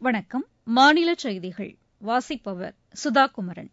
வணக்கம் மாநில செய்திகள் வாசிப்பவர் சுதா குமரன்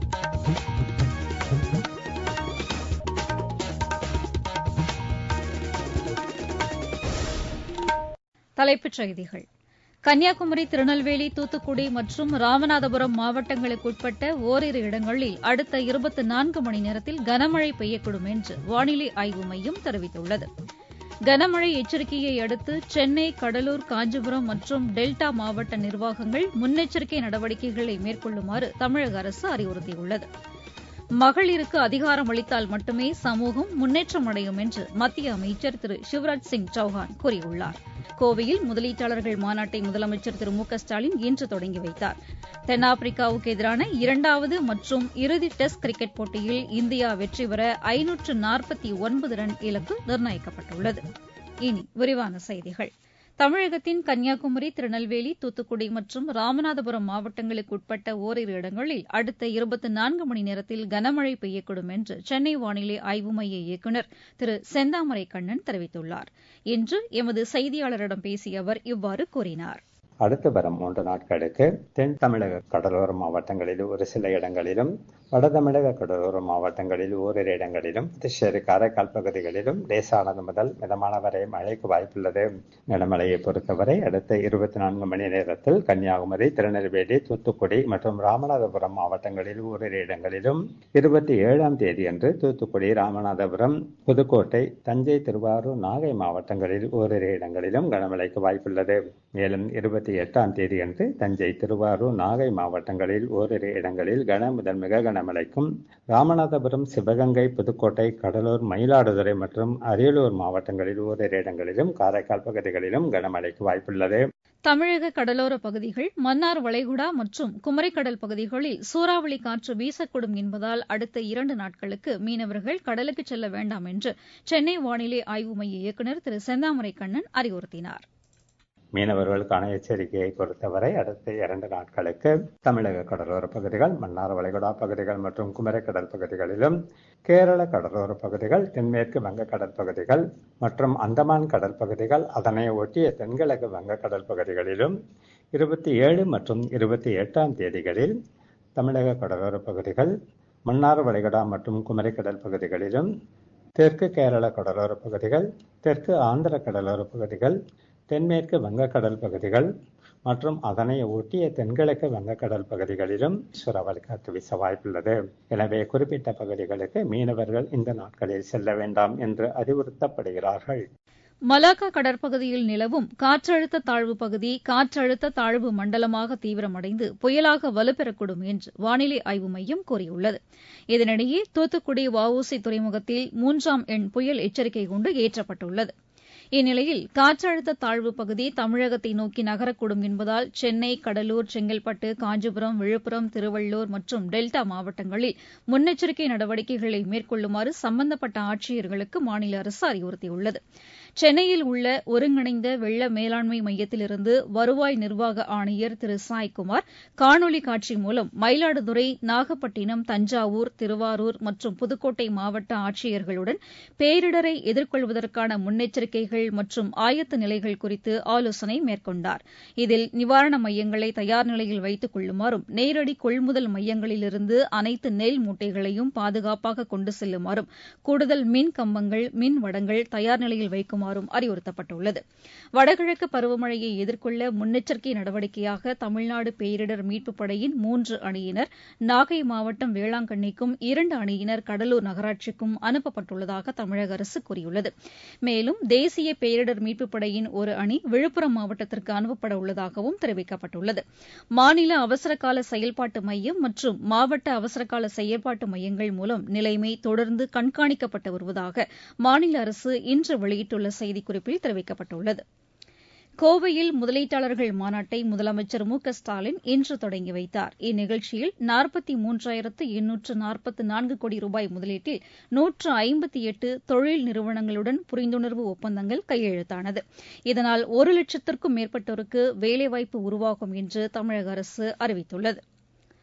தலைப்புச் செய்திகள் கன்னியாகுமரி திருநெல்வேலி தூத்துக்குடி மற்றும் ராமநாதபுரம் மாவட்டங்களுக்குட்பட்ட ஓரிரு இடங்களில் அடுத்த இருபத்தி நான்கு மணி நேரத்தில் கனமழை பெய்யக்கூடும் என்று வானிலை ஆய்வு மையம் தெரிவித்துள்ளது கனமழை எச்சரிக்கையை அடுத்து சென்னை கடலூர் காஞ்சிபுரம் மற்றும் டெல்டா மாவட்ட நிர்வாகங்கள் முன்னெச்சரிக்கை நடவடிக்கைகளை மேற்கொள்ளுமாறு தமிழக அரசு அறிவுறுத்தியுள்ளது மகளிருக்கு அதிகாரம் அளித்தால் மட்டுமே சமூகம் முன்னேற்றம் அடையும் என்று மத்திய அமைச்சர் திரு சிவராஜ் சிங் சௌஹான் கூறியுள்ளார் கோவையில் முதலீட்டாளர்கள் மாநாட்டை முதலமைச்சர் திரு மு க ஸ்டாலின் இன்று தொடங்கி வைத்தார் தென்னாப்பிரிக்காவுக்கு எதிரான இரண்டாவது மற்றும் இறுதி டெஸ்ட் கிரிக்கெட் போட்டியில் இந்தியா வெற்றி பெற ஐநூற்று நாற்பத்தி ஒன்பது ரன் இலக்கு நிர்ணயிக்கப்பட்டுள்ளது இனி விரிவான செய்திகள் தமிழகத்தின் கன்னியாகுமரி திருநெல்வேலி தூத்துக்குடி மற்றும் ராமநாதபுரம் மாவட்டங்களுக்கு உட்பட்ட ஓரிரு இடங்களில் அடுத்த இருபத்தி நான்கு மணி நேரத்தில் கனமழை பெய்யக்கூடும் என்று சென்னை வானிலை ஆய்வு மைய இயக்குநர் திரு செந்தாமரை கண்ணன் தெரிவித்துள்ளார் இன்று எமது செய்தியாளரிடம் பேசிய அவர் இவ்வாறு கூறினார் அடுத்து வரும் மூன்று நாட்களுக்கு தென் தமிழக கடலோர மாவட்டங்களில் ஒரு சில இடங்களிலும் வட தமிழக கடலோர மாவட்டங்களில் ஓரிரு இடங்களிலும் புதுச்சேரி காரைக்கால் பகுதிகளிலும் லேசானது முதல் மிதமான வரை மழைக்கு வாய்ப்புள்ளது நிலமலையை பொறுத்தவரை அடுத்த இருபத்தி நான்கு மணி நேரத்தில் கன்னியாகுமரி திருநெல்வேலி தூத்துக்குடி மற்றும் ராமநாதபுரம் மாவட்டங்களில் ஓரிரு இடங்களிலும் இருபத்தி ஏழாம் தேதி அன்று தூத்துக்குடி ராமநாதபுரம் புதுக்கோட்டை தஞ்சை திருவாரூர் நாகை மாவட்டங்களில் ஓரிரு இடங்களிலும் கனமழைக்கு வாய்ப்புள்ளது மேலும் இருபத்தி எட்டாம் தேதி அன்று தஞ்சை திருவாரூர் நாகை மாவட்டங்களில் ஓரிரு இடங்களில் கன முதல் மிக கனமழைக்கும் ராமநாதபுரம் சிவகங்கை புதுக்கோட்டை கடலூர் மயிலாடுதுறை மற்றும் அரியலூர் மாவட்டங்களில் ஓரிரு இடங்களிலும் காரைக்கால் பகுதிகளிலும் கனமழைக்கு வாய்ப்புள்ளது தமிழக கடலோர பகுதிகள் மன்னார் வளைகுடா மற்றும் குமரிக்கடல் பகுதிகளில் சூறாவளி காற்று வீசக்கூடும் என்பதால் அடுத்த இரண்டு நாட்களுக்கு மீனவர்கள் கடலுக்கு செல்ல வேண்டாம் என்று சென்னை வானிலை ஆய்வு மைய இயக்குநர் திரு செந்தாமரை கண்ணன் அறிவுறுத்தினார் மீனவர்களுக்கான எச்சரிக்கையை பொறுத்தவரை அடுத்த இரண்டு நாட்களுக்கு தமிழக கடலோர பகுதிகள் மன்னார் வளைகுடா பகுதிகள் மற்றும் குமரிக்கடல் பகுதிகளிலும் கேரள கடலோர பகுதிகள் தென்மேற்கு வங்கக்கடல் பகுதிகள் மற்றும் அந்தமான் கடல் பகுதிகள் அதனை ஒட்டிய தென்கிழக்கு வங்கக்கடல் பகுதிகளிலும் இருபத்தி ஏழு மற்றும் இருபத்தி எட்டாம் தேதிகளில் தமிழக கடலோர பகுதிகள் மன்னார் வளைகுடா மற்றும் குமரிக்கடல் பகுதிகளிலும் தெற்கு கேரள கடலோர பகுதிகள் தெற்கு ஆந்திர கடலோர பகுதிகள் தென்மேற்கு வங்கக்கடல் பகுதிகள் மற்றும் அதனை ஒட்டிய தென்கிழக்கு வங்கக்கடல் பகுதிகளிலும் சூறாவளி காற்று வீச வாய்ப்புள்ளது எனவே குறிப்பிட்ட பகுதிகளுக்கு மீனவர்கள் இந்த நாட்களில் செல்ல வேண்டாம் என்று அறிவுறுத்தப்படுகிறார்கள் மலாக்கா கடற்பகுதியில் நிலவும் காற்றழுத்த தாழ்வு பகுதி காற்றழுத்த தாழ்வு மண்டலமாக தீவிரமடைந்து புயலாக வலுப்பெறக்கூடும் என்று வானிலை ஆய்வு மையம் கூறியுள்ளது இதனிடையே தூத்துக்குடி வஉசி துறைமுகத்தில் மூன்றாம் எண் புயல் எச்சரிக்கை கூண்டு ஏற்றப்பட்டுள்ளது இந்நிலையில் காற்றழுத்த தாழ்வு பகுதி தமிழகத்தை நோக்கி நகரக்கூடும் என்பதால் சென்னை கடலூர் செங்கல்பட்டு காஞ்சிபுரம் விழுப்புரம் திருவள்ளூர் மற்றும் டெல்டா மாவட்டங்களில் முன்னெச்சரிக்கை நடவடிக்கைகளை மேற்கொள்ளுமாறு சம்பந்தப்பட்ட ஆட்சியர்களுக்கு மாநில அரசு அறிவுறுத்தியுள்ளது சென்னையில் உள்ள ஒருங்கிணைந்த வெள்ள மேலாண்மை மையத்திலிருந்து வருவாய் நிர்வாக ஆணையர் திரு சாய்குமார் காணொலி காட்சி மூலம் மயிலாடுதுறை நாகப்பட்டினம் தஞ்சாவூர் திருவாரூர் மற்றும் புதுக்கோட்டை மாவட்ட ஆட்சியர்களுடன் பேரிடரை எதிர்கொள்வதற்கான முன்னெச்சரிக்கைகள் மற்றும் ஆயத்த நிலைகள் குறித்து ஆலோசனை மேற்கொண்டார் இதில் நிவாரண மையங்களை தயார் நிலையில் வைத்துக் கொள்ளுமாறும் நேரடி கொள்முதல் மையங்களிலிருந்து அனைத்து நெல் மூட்டைகளையும் பாதுகாப்பாக கொண்டு செல்லுமாறும் கூடுதல் மின் கம்பங்கள் மின் வடங்கள் தயார் நிலையில் வைக்குமாறும் அறிவுறுத்தப்பட்டுள்ளது வடகிழக்கு பருவமழையை எதிர்கொள்ள முன்னெச்சரிக்கை நடவடிக்கையாக தமிழ்நாடு பேரிடர் மீட்புப் படையின் மூன்று அணியினர் நாகை மாவட்டம் வேளாங்கண்ணிக்கும் இரண்டு அணியினர் கடலூர் நகராட்சிக்கும் அனுப்பப்பட்டுள்ளதாக தமிழக அரசு கூறியுள்ளது மேலும் தேசிய பேரிடர் மீட்புப் படையின் ஒரு அணி விழுப்புரம் மாவட்டத்திற்கு அனுப்பப்பட உள்ளதாகவும் தெரிவிக்கப்பட்டுள்ளது மாநில அவசரகால செயல்பாட்டு மையம் மற்றும் மாவட்ட அவசரகால செயல்பாட்டு மையங்கள் மூலம் நிலைமை தொடர்ந்து கண்காணிக்கப்பட்டு வருவதாக மாநில அரசு இன்று வெளியிட்டுள்ள செய்திக்குறிப்பில் தெரிவிக்கப்பட்டுள்ளது கோவையில் முதலீட்டாளர்கள் மாநாட்டை முதலமைச்சர் மு க ஸ்டாலின் இன்று தொடங்கி வைத்தார் இந்நிகழ்ச்சியில் நாற்பத்தி மூன்றாயிரத்து எண்ணூற்று நாற்பத்து நான்கு கோடி ரூபாய் முதலீட்டில் நூற்று ஐம்பத்தி எட்டு தொழில் நிறுவனங்களுடன் புரிந்துணர்வு ஒப்பந்தங்கள் கையெழுத்தானது இதனால் ஒரு லட்சத்திற்கும் மேற்பட்டோருக்கு வேலைவாய்ப்பு உருவாகும் என்று தமிழக அரசு அறிவித்துள்ளது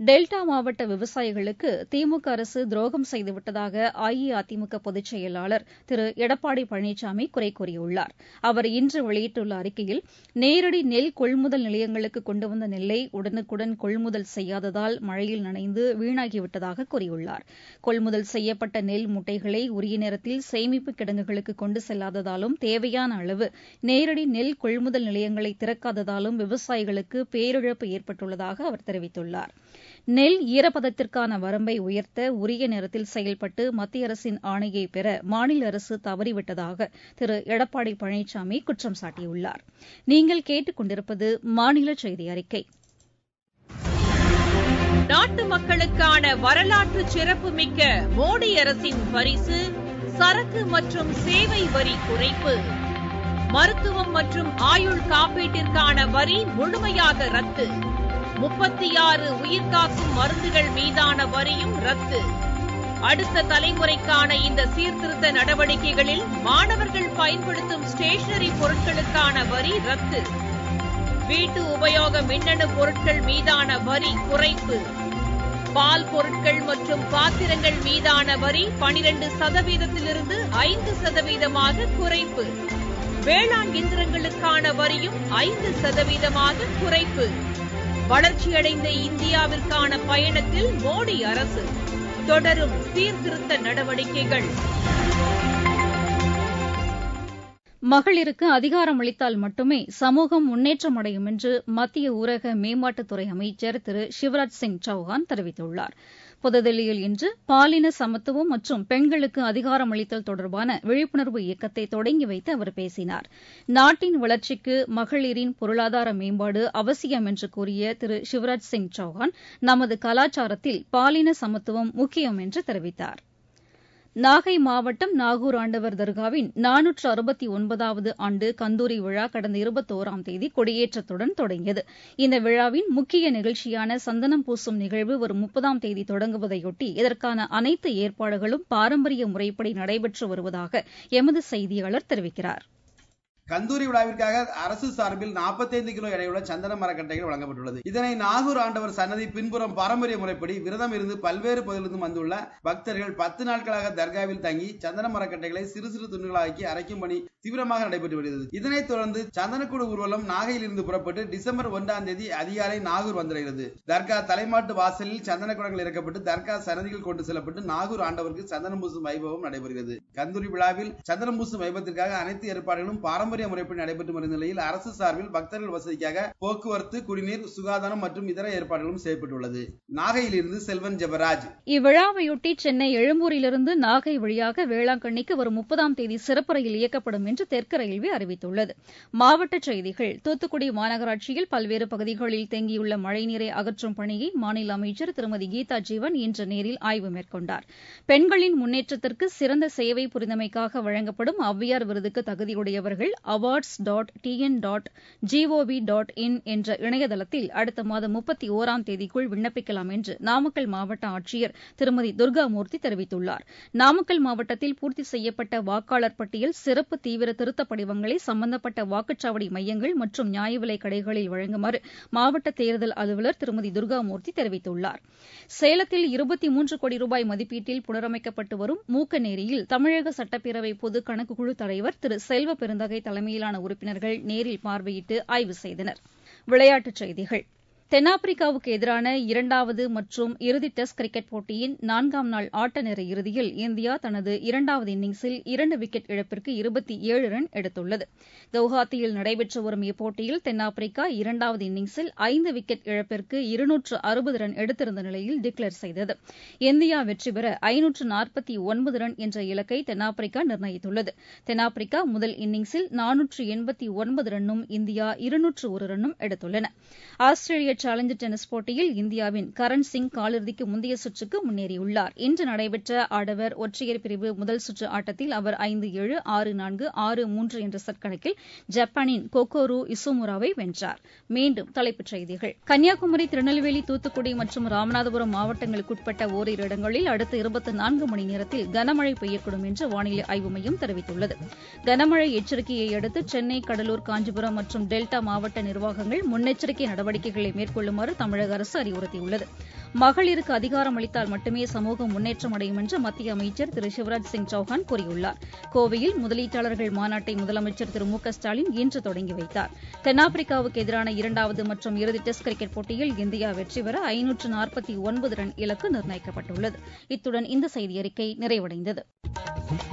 டெல்டா மாவட்ட விவசாயிகளுக்கு திமுக அரசு துரோகம் செய்துவிட்டதாக அஇஅதிமுக பொதுச் செயலாளர் திரு எடப்பாடி பழனிசாமி குறை கூறியுள்ளார் அவர் இன்று வெளியிட்டுள்ள அறிக்கையில் நேரடி நெல் கொள்முதல் நிலையங்களுக்கு கொண்டு வந்த நெல்லை உடனுக்குடன் கொள்முதல் செய்யாததால் மழையில் நனைந்து வீணாகிவிட்டதாக கூறியுள்ளார் கொள்முதல் செய்யப்பட்ட நெல் மூட்டைகளை உரிய நேரத்தில் சேமிப்பு கிடங்குகளுக்கு கொண்டு செல்லாததாலும் தேவையான அளவு நேரடி நெல் கொள்முதல் நிலையங்களை திறக்காததாலும் விவசாயிகளுக்கு பேரிழப்பு ஏற்பட்டுள்ளதாக அவர் தெரிவித்துள்ளார் நெல் ஈரப்பதத்திற்கான வரம்பை உயர்த்த உரிய நேரத்தில் செயல்பட்டு மத்திய அரசின் ஆணையை பெற மாநில அரசு தவறிவிட்டதாக திரு எடப்பாடி பழனிசாமி குற்றம் சாட்டியுள்ளார் நீங்கள் கேட்டுக் கொண்டிருப்பது மாநில செய்தி அறிக்கை நாட்டு மக்களுக்கான வரலாற்று சிறப்புமிக்க மோடி அரசின் பரிசு சரக்கு மற்றும் சேவை வரி குறைப்பு மருத்துவம் மற்றும் ஆயுள் காப்பீட்டிற்கான வரி முழுமையாக ரத்து முப்பத்தி ஆறு உயிர்காக்கும் மருந்துகள் மீதான வரியும் ரத்து அடுத்த தலைமுறைக்கான இந்த சீர்திருத்த நடவடிக்கைகளில் மாணவர்கள் பயன்படுத்தும் ஸ்டேஷனரி பொருட்களுக்கான வரி ரத்து வீட்டு உபயோக மின்னணு பொருட்கள் மீதான வரி குறைப்பு பால் பொருட்கள் மற்றும் பாத்திரங்கள் மீதான வரி பனிரண்டு சதவீதத்திலிருந்து ஐந்து சதவீதமாக குறைப்பு வேளாண் இயந்திரங்களுக்கான வரியும் ஐந்து சதவீதமாக குறைப்பு வளர்ச்சியடைந்த இந்தியாவிற்கான பயணத்தில் மோடி அரசு தொடரும் சீர்திருத்த நடவடிக்கைகள் மகளிருக்கு அதிகாரம் அளித்தால் மட்டுமே சமூகம் முன்னேற்றம் அடையும் என்று மத்திய ஊரக மேம்பாட்டுத்துறை அமைச்சர் திரு சிவராஜ் சிங் சௌஹான் தெரிவித்துள்ளார் புதுதில்லியில் இன்று பாலின சமத்துவம் மற்றும் பெண்களுக்கு அதிகாரம் அளித்தல் தொடர்பான விழிப்புணர்வு இயக்கத்தை தொடங்கி வைத்து அவர் பேசினார் நாட்டின் வளர்ச்சிக்கு மகளிரின் பொருளாதார மேம்பாடு அவசியம் என்று கூறிய திரு சிவராஜ் சிங் சௌஹான் நமது கலாச்சாரத்தில் பாலின சமத்துவம் முக்கியம் என்று தெரிவித்தார் நாகை மாவட்டம் நாகூர் ஆண்டவர் தர்காவின் நானூற்று அறுபத்தி ஒன்பதாவது ஆண்டு கந்தூரி விழா கடந்த இருபத்தோராம் தேதி கொடியேற்றத்துடன் தொடங்கியது இந்த விழாவின் முக்கிய நிகழ்ச்சியான சந்தனம் பூசும் நிகழ்வு வரும் முப்பதாம் தேதி தொடங்குவதையொட்டி இதற்கான அனைத்து ஏற்பாடுகளும் பாரம்பரிய முறைப்படி நடைபெற்று வருவதாக எமது செய்தியாளர் தெரிவிக்கிறார் கந்தூரி விழாவிற்காக அரசு சார்பில் 45 கிலோ எடையுள்ள சந்தன மரக்கட்டைகள் வழங்கப்பட்டுள்ளது இதனை நாகூர் ஆண்டவர் சன்னதி பின்புறம் பாரம்பரிய முறைப்படி விரதம் இருந்து பல்வேறு பகுதியிலிருந்து வந்துள்ள பக்தர்கள் பத்து நாட்களாக தர்காவில் தங்கி சந்தன மரக்கட்டைகளை சிறு சிறு துண்டுகளாக்கி அரைக்கும் பணி தீவிரமாக நடைபெற்று வருகிறது இதனைத் தொடர்ந்து சந்தனக்கூடு ஊர்வலம் நாகையில் இருந்து புறப்பட்டு டிசம்பர் ஒன்றாம் தேதி அதிகாலை நாகூர் வந்தடைகிறது தர்கா தலைமாட்டு வாசலில் சந்தன குடங்கள் இறக்கப்பட்டு தர்கா சன்னதியில் கொண்டு செல்லப்பட்டு நாகூர் ஆண்டவருக்கு சந்தனம் பூசும் வைபவம் நடைபெறுகிறது கந்தூரி விழாவில் சந்தனம் பூசும் வைபவத்திற்காக அனைத்து ஏற்பாடுகளும் பாரம்பரிய முறைப்படி நடைபெற்று வரும் நிலையில் அரசு சார்பில் பக்தர்கள் வசதிக்காக போக்குவரத்து குடிநீர் சுகாதாரம் மற்றும் இதர ஏற்பாடுகளும் செய்யப்பட்டுள்ளது நாகையிலிருந்து செல்வன் ஜெபராஜ் இவ்விழாவையொட்டி சென்னை எழும்பூரிலிருந்து நாகை வழியாக வேளாங்கண்ணிக்கு வரும் முப்பதாம் தேதி சிறப்பு ரயில் இயக்கப்படும் என்று தெற்கு ரயில்வே அறிவித்துள்ளது மாவட்டச் செய்திகள் தூத்துக்குடி மாநகராட்சியில் பல்வேறு பகுதிகளில் தேங்கியுள்ள மழைநீரை அகற்றும் பணியை மாநில அமைச்சர் திருமதி கீதா ஜீவன் இன்று நேரில் ஆய்வு மேற்கொண்டார் பெண்களின் முன்னேற்றத்திற்கு சிறந்த சேவை புரிந்தமைக்காக வழங்கப்படும் ஔவையார் விருதுக்கு தகுதியுடையவர்கள் awards dot T N dot G O V dot in என்ற இணையதளத்தில் அடுத்த மாதம் முப்பத்தி ஓராம் தேதிக்குள் விண்ணப்பிக்கலாம் என்று நாமக்கல் மாவட்ட ஆட்சியர் திருமதி துர்காமூர்த்தி தெரிவித்துள்ளார் நாமக்கல் மாவட்டத்தில் பூர்த்தி செய்யப்பட்ட வாக்காளர் பட்டியல் சிறப்பு தீவிர திருத்த படிவங்களை சம்பந்தப்பட்ட வாக்குச்சாவடி மையங்கள் மற்றும் நியாய விலைக் கடைகளில் வழங்குமாறு மாவட்ட தேர்தல் அலுவலர் திருமதி துர்காமூர்த்தி தெரிவித்துள்ளார் சேலத்தில் இருபத்தி மூன்று கோடி ரூபாய் மதிப்பீட்டில் புனரமைக்கப்பட்டு வரும் மூக்கநேரியில் தமிழக சட்டப்பேரவை பொது கணக்குக்குழு தலைவர் திரு செல்வ பெருந்தகை தலைமையிலான உறுப்பினர்கள் நேரில் பார்வையிட்டு ஆய்வு செய்தனர் விளையாட்டுச் செய்திகள் தென்னாப்பிரிக்காவுக்கு எதிரான இரண்டாவது மற்றும் இறுதி டெஸ்ட் கிரிக்கெட் போட்டியின் நான்காம் நாள் ஆட்ட நேர இறுதியில் இந்தியா தனது இரண்டாவது இன்னிங்ஸில் இரண்டு விக்கெட் இழப்பிற்கு இருபத்தி ஏழு ரன் எடுத்துள்ளது கவுஹாத்தியில் நடைபெற்று வரும் இப்போட்டியில் தென்னாப்பிரிக்கா இரண்டாவது இன்னிங்ஸில் ஐந்து விக்கெட் இழப்பிற்கு இருநூற்று அறுபது ரன் எடுத்திருந்த நிலையில் டிக்ளேர் செய்தது இந்தியா வெற்றி பெற ஐநூற்று நாற்பத்தி ஒன்பது ரன் என்ற இலக்கை தென்னாப்பிரிக்கா நிர்ணயித்துள்ளது தென்னாப்பிரிக்கா முதல் இன்னிங்ஸில் நானூற்று எண்பத்தி ஒன்பது ரன்னும் இந்தியா இருநூற்று ஒரு ரன்னும் எடுத்துள்ளன ஆஸ்திரேலிய சேலஞ்சர் டென்னிஸ் போட்டியில் இந்தியாவின் கரண் சிங் காலிறுதிக்கு முந்தைய சுற்றுக்கு முன்னேறியுள்ளார் இன்று நடைபெற்ற ஆடவர் ஒற்றையர் பிரிவு முதல் சுற்று ஆட்டத்தில் அவர் ஐந்து ஏழு ஆறு நான்கு ஆறு மூன்று என்ற செட் கணக்கில் ஜப்பானின் கொக்கோரு இசுமுராவை வென்றார் மீண்டும் தலைப்புச் செய்திகள் கன்னியாகுமரி திருநெல்வேலி தூத்துக்குடி மற்றும் ராமநாதபுரம் மாவட்டங்களுக்குட்பட்ட ஓரிரு இடங்களில் அடுத்த இருபத்தி நான்கு மணி நேரத்தில் கனமழை பெய்யக்கூடும் என்று வானிலை ஆய்வு மையம் தெரிவித்துள்ளது கனமழை எச்சரிக்கையை அடுத்து சென்னை கடலூர் காஞ்சிபுரம் மற்றும் டெல்டா மாவட்ட நிர்வாகங்கள் முன்னெச்சரிக்கை நடவடிக்கைகளை மேற்கொள்ளுமாறு தமிழக அரசு அறிவுறுத்தியுள்ளது மகளிருக்கு அதிகாரம் அளித்தால் மட்டுமே சமூகம் முன்னேற்றம் அடையும் என்று மத்திய அமைச்சர் திரு சிவராஜ் சிங் சௌஹான் கூறியுள்ளார் கோவையில் முதலீட்டாளர்கள் மாநாட்டை முதலமைச்சர் திரு மு க ஸ்டாலின் இன்று தொடங்கி வைத்தார் தென்னாப்பிரிக்காவுக்கு எதிரான இரண்டாவது மற்றும் இறுதி டெஸ்ட் கிரிக்கெட் போட்டியில் இந்தியா வெற்றி பெற ஐநூற்று நாற்பத்தி ஒன்பது ரன் இலக்கு நிர்ணயிக்கப்பட்டுள்ளது இத்துடன் இந்த செய்தியறிக்கை நிறைவடைந்தது